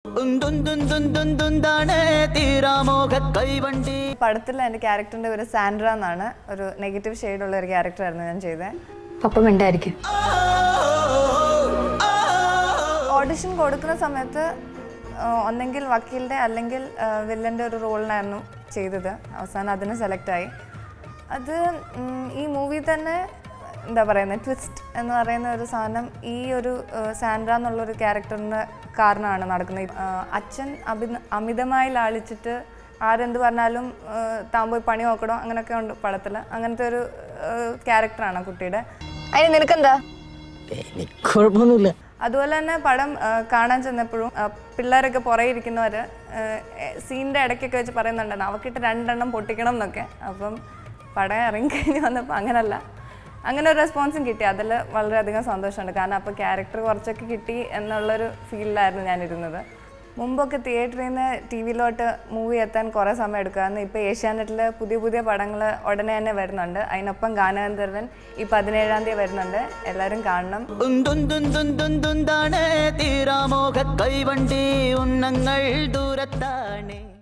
ഉന്തുന്തുന്തുന്തുന്താണ് തീരാമോഹ കൈവണ്ടി പടത്തിൽ എൻ്റെ ക്യാരക്ടറിൻ്റെ ഒരു സാൻഡ്ര എന്നാണ് ഒരു നെഗറ്റീവ് ഷെയ്ഡുള്ള ഒരു ക്യാരക്ടറായിരുന്നു ഞാൻ ചെയ്തത് പപ്പ മിണ്ടായിരിക്കും ഓഡിഷൻ കൊടുക്കുന്ന സമയത്ത് ആ, ഒന്നെങ്കിൽ വക്കീലിൻ്റെ അല്ലെങ്കിൽ വില്ലൻ്റെ ഒരു റോളിനായിരുന്നു ചെയ്തത് അവസാനം അതിന് സെലക്ട് ആയി അത് ഉം, ഈ മൂവി തന്നെ എന്താ പറയുന്നത് ട്വിസ്റ്റ് എന്ന് പറയുന്ന ഒരു സാധനം ഈ ഒരു ആ, സാൻഡ്ര എന്നുള്ളൊരു ക്യാരക്ടറിന് കാരണമാണ് നടക്കുന്നത് ആ, അച്ഛൻ അഭി അമിതമായി ലാളിച്ചിട്ട് ആരെന്ത് പറഞ്ഞാലും ആ, താൻ പോയി പണി നോക്കണോ അങ്ങനെയൊക്കെ ഉണ്ട് പടത്തിൽ അങ്ങനത്തെ ഒരു ക്യാരക്ടറാണ് കുട്ടിയുടെ അതിന് നിനക്കെന്താ കുഴപ്പമൊന്നുമില്ല അതുപോലെ തന്നെ പടം ആ, കാണാൻ ചെന്നപ്പോഴും ആ, പിള്ളേരൊക്കെ പുറകെ ഇരിക്കുന്നവർ സീനിൻ്റെ ഇടയ്ക്കൊക്കെ വെച്ച് പറയുന്നുണ്ടായിരുന്നു അവക്കിട്ട് രണ്ടെണ്ണം പൊട്ടിക്കണം എന്നൊക്കെ അപ്പം പടം ഇറങ്ങിക്കഴിഞ്ഞ് വന്നപ്പോൾ അങ്ങനല്ല അങ്ങനെ ഒരു റെസ്പോൺസും കിട്ടി അതിൽ വളരെയധികം സന്തോഷമുണ്ട് കാരണം അപ്പോൾ ക്യാരക്ടർ കുറച്ചൊക്കെ കിട്ടി എന്നുള്ളൊരു ഫീലിലായിരുന്നു ഞാനിരുന്നത് മുമ്പൊക്കെ തിയേറ്ററിൽ നിന്ന് ടി വിയിലോട്ട് മൂവി എത്താൻ കുറേ സമയം എടുക്കുമായിരുന്നു ഇപ്പോൾ ഏഷ്യാനെറ്റിൽ പുതിയ പുതിയ പടങ്ങൾ ഉടനെ തന്നെ വരുന്നുണ്ട് അതിനൊപ്പം ഗാനഗന്ധർവൻ ഈ പതിനേഴാം തീയതി വരുന്നുണ്ട് എല്ലാവരും കാണണം ഉന്തുന്തുന്തുന്തുന്താണ് തീരാമോഹ കൈവണ്ടി ഉന്നങ്ങൾ ദൂരത്താണ്